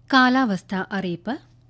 കാലാവസ്ഥ അറിയിപ്പ്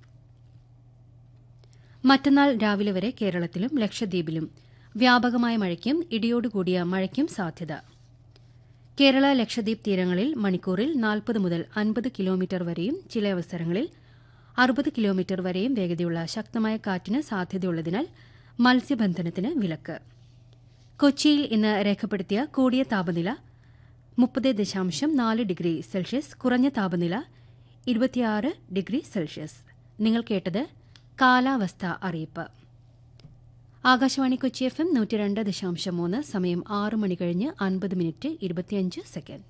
മറ്റന്നാൾ രാവിലെ വരെ കേരളത്തിലും ലക്ഷദ്വീപിലും വ്യാപകമായ മഴയ്ക്കും ഇടിയോടുകൂടിയ മഴയ്ക്കും സാധ്യത കേരള ലക്ഷദ്വീപ് തീരങ്ങളിൽ മണിക്കൂറിൽ നാൽപ്പത് മുതൽ അൻപത് കിലോമീറ്റർ വരെയും ചില അവസരങ്ങളിൽ അറുപത് കിലോമീറ്റർ വരെയും വേഗതയുള്ള ശക്തമായ കാറ്റിന് സാധ്യതയുള്ളതിനാൽ മത്സ്യബന്ധനത്തിന് വിലക്ക് കൊച്ചിയിൽ ഇന്ന് രേഖപ്പെടുത്തിയ കൂടിയ താപനില മുപ്പത് ദശാംശം നാല് ഡിഗ്രി സെൽഷ്യസ് കുറഞ്ഞ താപനില ഇരുപത്തിയാറ് ഡിഗ്രി സെൽഷ്യസ് നിങ്ങൾ കേട്ടത് കാലാവസ്ഥ അറിയിപ്പ് ആകാശവാണി കൊച്ചി എഫ് എം നൂറ്റി രണ്ട് ദശാംശം മൂന്ന് സമയം ആറ് മണി കഴിഞ്ഞ് അൻപത് മിനിറ്റ് ഇരുപത്തിയഞ്ച് സെക്കൻഡ്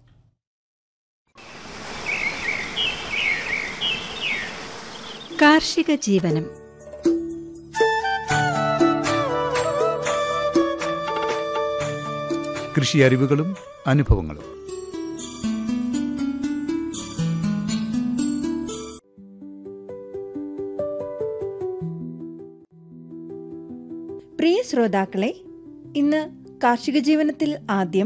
കാർഷിക ജീവനം കൃഷി അറിവുകളും അനുഭവങ്ങളും പ്രിയ ശ്രോതാക്കളെ ഇന്ന് കാർഷിക ജീവനത്തിൽ ആദ്യം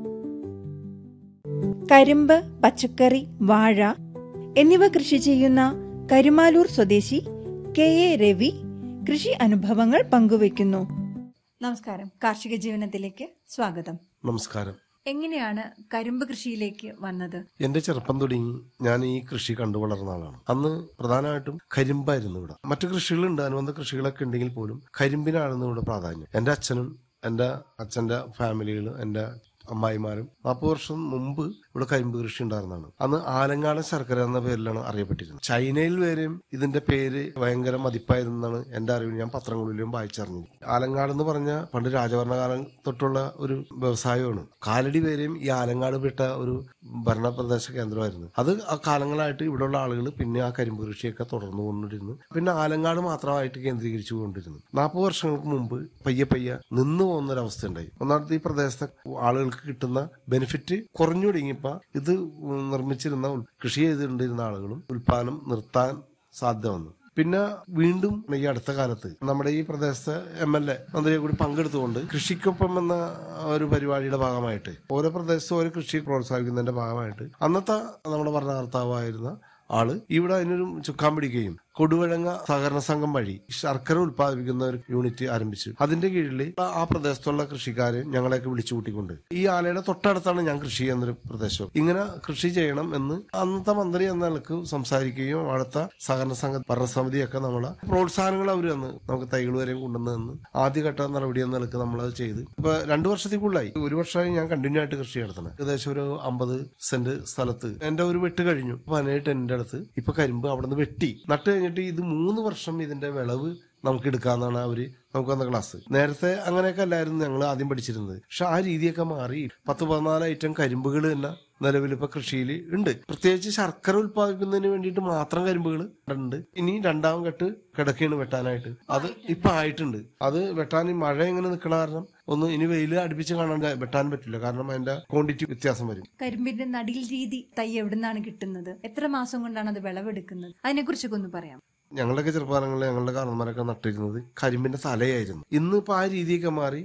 കരിമ്പ് പച്ചക്കറി വാഴ എന്നിവ കൃഷി ചെയ്യുന്ന കരുമാലൂർ സ്വദേശി കെ എ രവി കൃഷി അനുഭവങ്ങൾ പങ്കുവയ്ക്കുന്നു നമസ്കാരം കാർഷിക ജീവനത്തിലേക്ക് സ്വാഗതം നമസ്കാരം എങ്ങനെയാണ് കരിമ്പ് കൃഷിയിലേക്ക് വന്നത് എന്റെ ചെറുപ്പം തുടങ്ങി ഞാൻ ഈ കൃഷി കണ്ടു വളർന്ന ആളാണ് അന്ന് പ്രധാനമായിട്ടും കരിമ്പായിരുന്നു ഇവിടെ മറ്റു കൃഷികളുണ്ട് അനുബന്ധ കൃഷികളൊക്കെ ഉണ്ടെങ്കിൽ പോലും കരിമ്പിനായിരുന്നു ഇവിടെ പ്രാധാന്യം എന്റെ അച്ഛനും എന്റെ അച്ഛന്റെ ഫാമിലികളും എന്റെ അമ്മായിമാരും നാൽപ്പത് വർഷം മുമ്പ് ഇവിടെ കരിമ്പ് കൃഷി ഉണ്ടായിരുന്നതാണ് അന്ന് ആലങ്ങാടൻ ശർക്കര എന്ന പേരിലാണ് അറിയപ്പെട്ടിരുന്നത് ചൈനയിൽ വരെയും ഇതിന്റെ പേര് ഭയങ്കര മതിപ്പായിരുന്നാണ് എന്റെ അറിവിൽ ഞാൻ പത്രങ്ങളിലും വായിച്ചറിഞ്ഞത് ആലങ്ങാട് എന്ന് പറഞ്ഞ പണ്ട് രാജഭരണകാലം തൊട്ടുള്ള ഒരു വ്യവസായമാണ് കാലടി വരെയും ഈ ആലങ്ങാട് പെട്ട ഒരു ഭരണപ്രദേശ കേന്ദ്രമായിരുന്നു അത് ആ കാലങ്ങളായിട്ട് ഇവിടെയുള്ള ആളുകൾ പിന്നെ ആ കരിമ്പ് കൃഷിയൊക്കെ തുടർന്നു കൊണ്ടിരുന്നു പിന്നെ ആലങ്ങാട് മാത്രമായിട്ട് കേന്ദ്രീകരിച്ചു കൊണ്ടിരുന്നു നാൽപ്പത് വർഷങ്ങൾക്ക് മുമ്പ് പയ്യെ പയ്യെ നിന്നു പോകുന്ന ഒരു അവസ്ഥ ഉണ്ടായി ഒന്നാമത്തെ ഈ പ്രദേശത്തെ ആളുകൾക്ക് കിട്ടുന്ന ബെനിഫിറ്റ് കുറഞ്ഞു തുടങ്ങിയപ്പോ ഇത് നിർമ്മിച്ചിരുന്ന ഉൽ- കൃഷി ചെയ്തുകൊണ്ടിരുന്ന ആളുകളും ഉൽപാദനം നിർത്താൻ സാധ്യത വന്നു പിന്നെ വീണ്ടും ഈ അടുത്ത കാലത്ത് നമ്മുടെ ഈ പ്രദേശത്തെ എം എൽ എ മന്ത്രിയെ കൂടി പങ്കെടുത്തുകൊണ്ട് കൃഷിക്കൊപ്പം എന്ന ഒരു പരിപാടിയുടെ ഭാഗമായിട്ട് ഓരോ പ്രദേശത്തും ഓരോ കൃഷി പ്രോത്സാഹിപ്പിക്കുന്നതിന്റെ ഭാഗമായിട്ട് അന്നത്തെ നമ്മുടെ ഭരണകർത്താവായിരുന്ന ആള് ഇവിടെ അതിനൊരു ചുക്കാൻ പിടിക്കുകയും കൊടുവഴങ്ങ സഹകരണ സംഘം വഴി ശർക്കര ഉൽപ്പാദിപ്പിക്കുന്ന ഒരു യൂണിറ്റ് ആരംഭിച്ചു അതിന്റെ കീഴിൽ ആ പ്രദേശത്തുള്ള കൃഷിക്കാരെ ഞങ്ങളെയൊക്കെ വിളിച്ചു കൂട്ടിക്കൊണ്ട് ഈ ആലയുടെ തൊട്ടടുത്താണ് ഞാൻ കൃഷി ചെയ്യുന്നൊരു പ്രദേശം ഇങ്ങനെ കൃഷി ചെയ്യണം എന്ന് അന്നത്തെ മന്ത്രി എന്ന നിലക്ക് സംസാരിക്കുകയും അവിടുത്തെ സഹകരണ സംഘ ഭരണസമിതിയൊക്കെ നമ്മളെ പ്രോത്സാഹനങ്ങൾ അവർ തന്ന് നമുക്ക് തൈകൾ വരെയും കൊണ്ടുവന്ന് തന്ന് ആദ്യഘട്ട നടപടി എന്ന നിലക്ക് നമ്മളത് ചെയ്ത് ഇപ്പൊ രണ്ടു വർഷത്തേക്കുള്ളായി ഒരു വർഷമായി ഞാൻ കണ്ടിന്യൂ ആയിട്ട് കൃഷി നടത്തണം ഏകദേശം ഒരു അമ്പത് സെന്റ് സ്ഥലത്ത് എന്റെ ഒരു വെട്ട് കഴിഞ്ഞു പതിനേഴ് എന്റെ അടുത്ത് ഇപ്പൊ കരിമ്പ് അവിടെ നിന്ന് വെട്ടി നട്ട് കഴിഞ്ഞിട്ട് ഇത് മൂന്ന് വർഷം ഇതിന്റെ വിളവ് നമുക്ക് എടുക്കാന്നാണ് അവര് നമുക്ക് വന്ന ക്ലാസ് നേരത്തെ അങ്ങനെയൊക്കെ അല്ലായിരുന്നു ഞങ്ങൾ ആദ്യം പഠിച്ചിരുന്നത് പക്ഷെ ആ രീതിയൊക്കെ മാറി പത്ത് പതിനാല് ഐറ്റം കരിമ്പുകൾ തന്നെ നിലവിൽ ഇപ്പൊ കൃഷിയിൽ ഉണ്ട് പ്രത്യേകിച്ച് ശർക്കര ഉൽപ്പാദിപ്പിക്കുന്നതിന് വേണ്ടിയിട്ട് മാത്രം കരിമ്പുകൾ ഉണ്ട് ഇനി രണ്ടാം കെട്ട് കിടക്കുകയാണ് വെട്ടാനായിട്ട് അത് ഇപ്പൊ ആയിട്ടുണ്ട് അത് വെട്ടാൻ ഈ മഴ എങ്ങനെ നിൽക്കണ കാരണം ഒന്ന് ഇനി വെയിൽ അടുപ്പിച്ച് കാണാൻ വെട്ടാൻ പറ്റില്ല കാരണം അതിന്റെ ക്വാണ്ടിറ്റി വ്യത്യാസം വരും കരിമ്പിന്റെ നടീൽ രീതി തൈ എവിടുന്നാണ് കിട്ടുന്നത് എത്ര മാസം കൊണ്ടാണ് അത് വിളവെടുക്കുന്നത് അതിനെക്കുറിച്ചൊക്കെ ഒന്ന് പറയാം ഞങ്ങളുടെയൊക്കെ ചെറുപ്പകാലങ്ങളിൽ ഞങ്ങളുടെ കാരണന്മാരൊക്കെ നട്ടിരുന്നത് കരിമ്പിന്റെ തലയായിരുന്നു ഇന്ന് ഇപ്പൊ ആ രീതിയൊക്കെ മാറി